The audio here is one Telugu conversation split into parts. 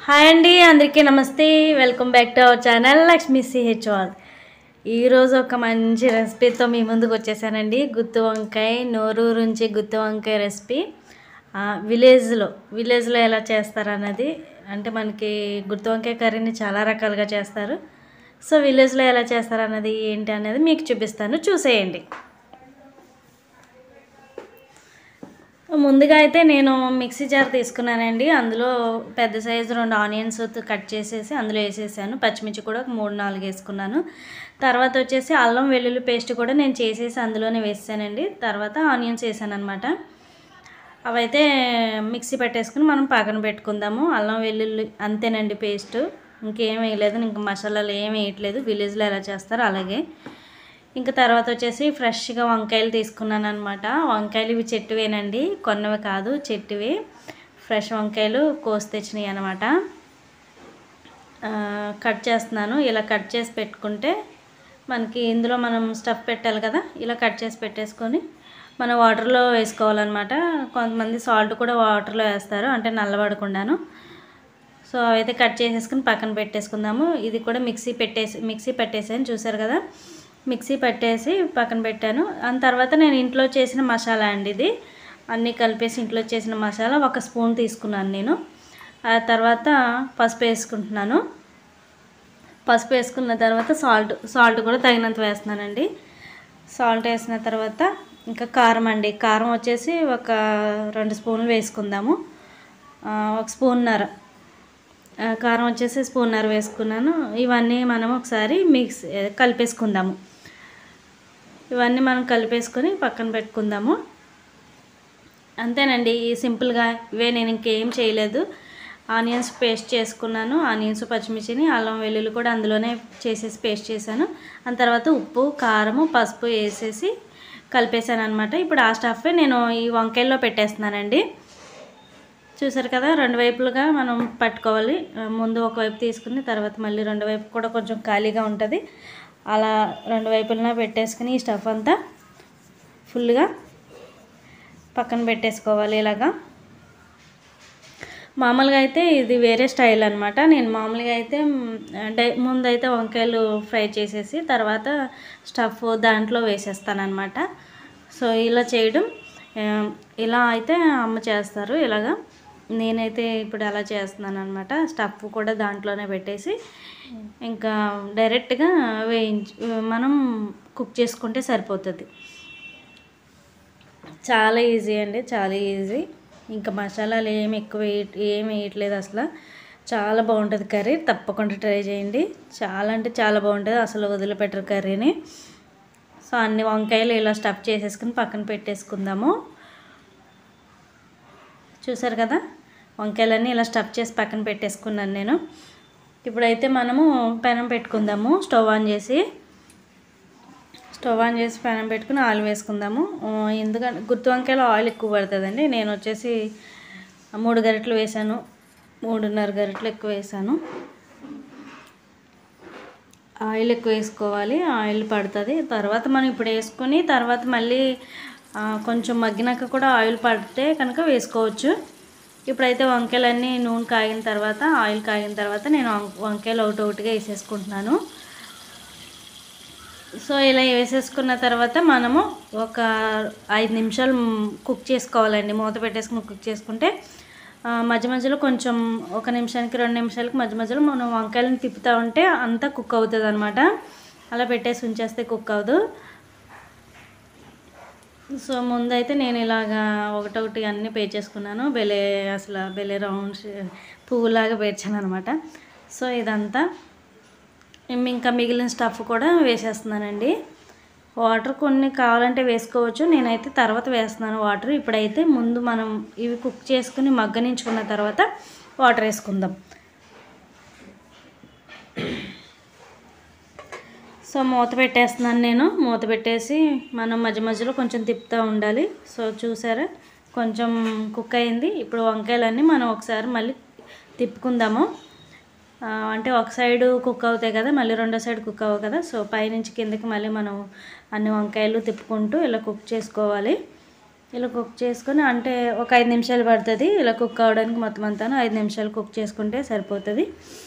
హాయ్ అండి అందరికీ నమస్తే welcome back to our channel Lakshmi CH వాల్ ఈరోజు ఒక మంచి రెసిపీతో మీ ముందుకు వచ్చేసానండి గుత్తి వంకాయ నోరూరు నుంచి గుత్తి వంకాయ రెసిపీ ఆ, విలేజ్లో విలేజ్లో ఎలా చేస్తారన్నది అంటే మనకి గుత్తి వంకాయ కర్రీని చాలా రకాలుగా చేస్తారు సో విలేజ్లో ఎలా చేస్తారన్నది ఏంటి అనేది మీకు చూపిస్తాను చూసేయండి ముందుగా అయితే నేను మిక్సీ జార్ తీసుకున్నానండి అందులో పెద్ద సైజు రెండు ఆనియన్స్ కట్ చేసేసి అందులో వేసేసాను పచ్చిమిర్చి కూడా ఒక మూడు నాలుగు వేసుకున్నాను తర్వాత వచ్చేసి అల్లం వెల్లుల్లి పేస్ట్ కూడా నేను చేసేసి అందులోనే వేసానండి తర్వాత ఆనియన్స్ వేసాను అనమాట అవైతే మిక్సీ పెట్టేసుకుని మనం పక్కన పెట్టుకుందాము అల్లం వెల్లుల్లి అంతేనండి పేస్ట్ ఇంకేం వేయలేదు ఇంకా మసాలాలు ఏం వేయట్లేదు విలేజ్లో ఎలా చేస్తారో అలాగే ఇంకా తర్వాత వచ్చేసి ఫ్రెష్గా వంకాయలు తీసుకున్నాను అనమాట వంకాయలు ఇవి చెట్టువేనండి కొన్నవి కాదు చెట్టువి ఫ్రెష్ వంకాయలు కోసి తెచ్చినాయి అనమాట కట్ చేస్తున్నాను ఇలా కట్ చేసి పెట్టుకుంటే మనకి ఇందులో మనం స్టఫ్ పెట్టాలి కదా ఇలా కట్ చేసి పెట్టేసుకొని మనం వాటర్లో వేసుకోవాలన్నమాట కొంతమంది సాల్ట్ కూడా వాటర్లో వేస్తారు అంటే నల్లబడకుండాను సో అవైతే కట్ చేసేసుకుని పక్కన పెట్టేసుకుందాము ఇది కూడా మిక్సీ పెట్టేసి మిక్సీ పెట్టేసాను చూసారు కదా మిక్సీ పెట్టేసి పక్కన పెట్టాను దాని తర్వాత నేను ఇంట్లో చేసిన మసాలా అండి ఇది అన్నీ కలిపేసి ఇంట్లో చేసిన మసాలా ఒక స్పూన్ తీసుకున్నాను నేను ఆ తర్వాత పసుపు వేసుకుంటున్నాను పసుపు వేసుకున్న తర్వాత సాల్ట్ సాల్ట్ కూడా తగినంత వేస్తున్నానండి సాల్ట్ వేసిన తర్వాత ఇంకా కారం అండి కారం వచ్చేసి ఒక రెండు స్పూన్లు వేసుకుందాము ఆ, ఒక స్పూన్నర ఆ, కారం వచ్చేసి స్పూన్నర వేసుకున్నాను ఇవన్నీ మనం ఒకసారి మిక్స్ కలిపేసుకుందాము ఇవన్నీ మనం కలిపేసుకొని పక్కన పెట్టుకుందాము అంతేనండి ఈ సింపుల్గా ఇవే నేను ఇంకేం చేయలేదు ఆనియన్స్ పేస్ట్ చేసుకున్నాను ఆనియన్స్ పచ్చిమిర్చిని అల్లం వెల్లుల్లి కూడా అందులోనే చేసేసి పేస్ట్ చేశాను ఆ తర్వాత ఉప్పు కారము పసుపు వేసేసి కలిపేశాను అనమాట ఇప్పుడు ఆ స్టఫ్ నేను ఈ వంకాయల్లో పెట్టేస్తున్నానండి చూసారు కదా రెండు వైపులుగా మనం పట్టుకోవాలి ఆ, ముందు ఒక వైపు తీసుకుని తర్వాత మళ్ళీ రెండు వైపు కూడా కొంచెం ఖాళీగా ఉంటుంది అలా రెండు వైపులన పెట్టేసుకుని ఈ స్టఫ్ అంతా ఫుల్గా పక్కన పెట్టేసుకోవాలి ఇలాగా మామూలుగా అయితే ఇది వేరే స్టైల్ అనమాట నేను మామూలుగా అయితే మ్, డై ముందైతే వంకాయలు ఫ్రై చేసేసి తర్వాత స్టఫ్ దాంట్లో వేసేస్తానమాట సో ఇలా చేయడం ఆ, ఇలా అయితే అమ్మ చేస్తారు ఇలాగా నేనైతే ఇప్పుడు అలా చేస్తున్నాను అనమాట స్టఫ్ కూడా దాంట్లోనే పెట్టేసి ఇంకా డైరెక్ట్గా వేయించి మనం కుక్ చేసుకుంటే సరిపోతుంది చాలా ఈజీ అండి చాలా ఈజీ ఇంకా మసాలాలు ఏమి ఎక్కువ వేయ- ఏమి వేయట్లేదు అసలు చాలా బాగుంటుంది కర్రీ తప్పకుండా ట్రై చేయండి చాలా అంటే చాలా బాగుంటుంది అసలు వదిలిపెట్టరు కర్రీని సో అన్ని వంకాయలు ఇలా స్టఫ్ చేసేసుకుని పక్కన పెట్టేసుకుందాము చూసారు కదా వంకాయలన్నీ ఇలా స్టఫ్ చేసి పక్కన పెట్టేసుకున్నాను నేను ఇప్పుడైతే మనము పెనం పెట్టుకుందాము స్టవ్ ఆన్ చేసి స్టవ్ ఆన్ చేసి పెనం పెట్టుకుని ఆయిల్ వేసుకుందాము ఆ, ఎందుకంటే గుత్తి వంకాయలో ఆయిల్ ఎక్కువ పడుతుందండి నేను వచ్చేసి మూడు గరిటెలు వేసాను మూడున్నర గరిటెలు ఎక్కువ వేసాను ఆయిల్ ఎక్కువ వేసుకోవాలి ఆయిల్ పడుతుంది తర్వాత మనం ఇప్పుడు వేసుకొని తర్వాత మళ్ళీ ఆ, కొంచెం మగ్గినాక కూడా ఆయిల్ పడితే కనుక వేసుకోవచ్చు ఇప్పుడైతే వంకాయలన్నీ నూనె కాగిన తర్వాత ఆయిల్ కాగిన తర్వాత నేను వం- వంకాయలు ఒకటి ఒకటిగా వేసేసుకుంటున్నాను సో ఇలా వేసేసుకున్న తర్వాత మనము ఒక ఐదు నిమిషాలు మ్, కుక్ చేసుకోవాలండి మూత పెట్టేసుకుని కుక్ చేసుకుంటే ఆ, మధ్య మధ్యలో కొంచెం ఒక నిమిషానికి రెండు నిమిషాలకి మధ్య మధ్యలో మనం వంకాయలను తిప్పుతూ ఉంటే అంతా కుక్ అవుతుంది అనమాట అలా పెట్టేసి ఉంచేస్తే కుక్ అవ్వదు సో ముందైతే నేను ఇలాగా ఒకటొకటి అన్నీ పేర్చేసుకున్నాను బెలే అసలు బెలే రౌండ్ పువ్వులాగా పేర్చాను అనమాట సో ఇదంతా ఇం- ఇంకా మిగిలిన స్టఫ్ కూడా వేసేస్తున్నానండి వాటర్ కొన్ని కావాలంటే వేసుకోవచ్చు నేనైతే తర్వాత వేస్తున్నాను వాటర్ ఇప్పుడైతే ముందు మనం ఇవి కుక్ చేసుకుని మగ్గనించుకున్న తర్వాత వాటర్ వేసుకుందాం సో మూత పెట్టేస్తున్నాను నేను మూత పెట్టేసి మనం మధ్య మధ్యలో కొంచెం తిప్పుతూ ఉండాలి సో చూసారా కొంచెం కుక్ అయింది ఇప్పుడు వంకాయలన్నీ మనం ఒకసారి మళ్ళీ తిప్పుకుందాము ఆ, అంటే ఒక సైడు కుక్ అవుతాయి కదా మళ్ళీ రెండో సైడ్ కుక్ అవ్వవు కదా సో పైనుంచి కిందకి మళ్ళీ మనం అన్ని వంకాయలు తిప్పుకుంటూ ఇలా కుక్ చేసుకోవాలి ఇలా కుక్ చేసుకొని అంటే ఒక ఐదు నిమిషాలు పడుతుంది ఇలా కుక్ అవ్వడానికి మొత్తం అంతా ఐదు నిమిషాలు కుక్ చేసుకుంటే సరిపోతుంది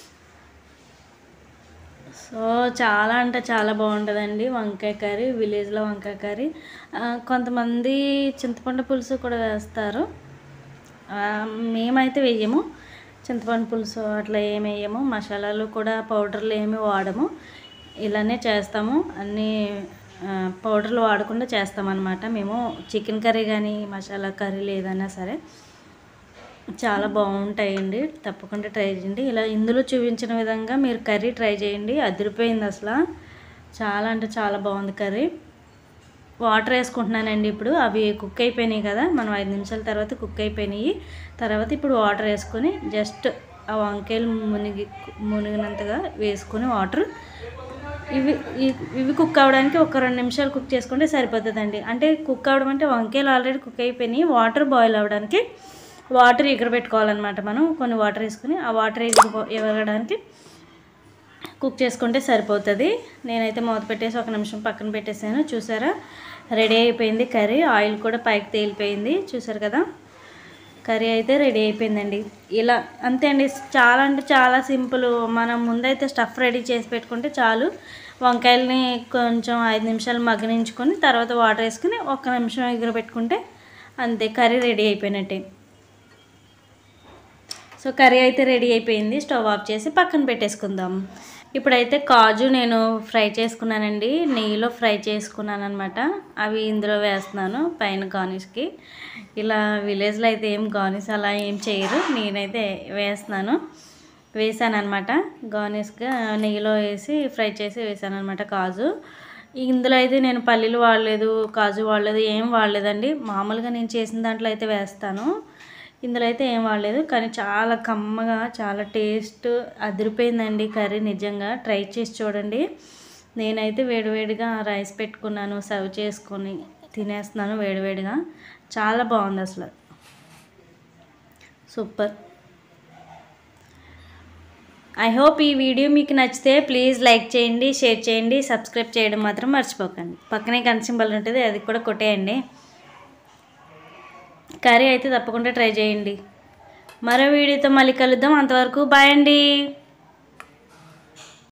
సో చాలా అంటే చాలా బాగుంటుందండి వంకాయ కర్రీ విలేజ్లో వంకాయ కర్రీ ఆ, కొంతమంది చింతపండు పులుసు కూడా వేస్తారు ఆ, మేమైతే వేయము చింతపండు పులుసు అట్లా ఏమి వేయము మసాలాలు కూడా పౌడర్లు ఏమి వాడము ఇలానే చేస్తాము అన్నీ ఆ, పౌడర్లు వాడకుండా చేస్తామన్నమాట మేము చికెన్ కర్రీ కానీ మసాలా కర్రీలు ఏదైనా సరే చాలా బాగుంటాయండి తప్పకుండా ట్రై చేయండి ఇలా ఇందులో చూపించిన విధంగా మీరు కర్రీ ట్రై చేయండి అదిరిపోయింది అసలు చాలా అంటే చాలా బాగుంది కర్రీ వాటర్ వేసుకుంటున్నానండి ఇప్పుడు అవి కుక్ అయిపోయినాయి కదా మనం ఐదు నిమిషాల తర్వాత కుక్ అయిపోయినాయి తర్వాత ఇప్పుడు వాటర్ వేసుకొని జస్ట్ ఆ వంకాయలు మునిగి మునిగినంతగా వేసుకొని వాటర్ ఇవి ఇ- ఇవి కుక్ అవ్వడానికి ఒక రెండు నిమిషాలు కుక్ చేసుకుంటే సరిపోతుందండి అంటే కుక్ అవ్వడం అంటే వంకాయలు ఆల్రెడీ కుక్ అయిపోయినాయి వాటర్ బాయిల్ అవ్వడానికి వాటర్ ఎగరబెట్టుకోవాలన్నమాట మనం కొన్ని వాటర్ వేసుకుని ఆ వాటర్ ఎగర ఎగరడానికి కుక్ చేసుకుంటే సరిపోతుంది నేనైతే మూత పెట్టేసి ఒక నిమిషం పక్కన పెట్టేసాను చూసారా రెడీ అయిపోయింది కర్రీ ఆయిల్ కూడా పైకి తేలిపోయింది చూసారు కదా కర్రీ అయితే రెడీ అయిపోయిందండి ఇలా అంతే అండి చాలా అంటే చాలా సింపుల్ మనం ముందైతే స్టఫ్ రెడీ చేసి పెట్టుకుంటే చాలు వంకాయలని కొంచెం ఐదు నిమిషాలు మగ్గనించుకొని తర్వాత వాటర్ వేసుకుని ఒక్క నిమిషం ఎగురు పెట్టుకుంటే అంతే కర్రీ రెడీ అయిపోయినట్టే సో కర్రీ అయితే రెడీ అయిపోయింది స్టవ్ ఆఫ్ చేసి పక్కన పెట్టేసుకుందాం ఇప్పుడైతే కాజు నేను ఫ్రై చేసుకున్నానండి నెయ్యిలో ఫ్రై చేసుకున్నాను అనమాట అవి ఇందులో వేస్తున్నాను పైన గార్నిష్కి ఇలా విలేజ్లో అయితే ఏం గార్నిష్ అలా ఏం చేయరు నేనైతే వేస్తున్నాను వేసాను అనమాట గార్నిష్గా నెయ్యిలో వేసి ఫ్రై చేసి వేసాను అనమాట కాజు ఇందులో అయితే నేను పల్లీలు వాడలేదు కాజు వాడలేదు ఏం వాడలేదండి మామూలుగా నేను చేసిన దాంట్లో అయితే వేస్తాను ఇందులో అయితే ఏం వాడలేదు కానీ చాలా కమ్మగా చాలా టేస్ట్ అదిరిపోయిందండి కర్రీ నిజంగా ట్రై చేసి చూడండి నేనైతే వేడివేడిగా రైస్ పెట్టుకున్నాను సర్వ్ చేసుకొని తినేస్తున్నాను వేడివేడిగా చాలా బాగుంది అసలు సూపర్ ఐ హోప్ ఈ వీడియో మీకు నచ్చితే ప్లీజ్ లైక్ చేయండి షేర్ చేయండి సబ్స్క్రైబ్ చేయడం మాత్రం మర్చిపోకండి పక్కనే గంట సింబల్ ఉంటుంది అది కూడా కొట్టేయండి కర్రీ అయితే తప్పకుండా ట్రై చేయండి మరో వీడియోతో మళ్ళీ కలుద్దాం అంతవరకు బాయ్ అండి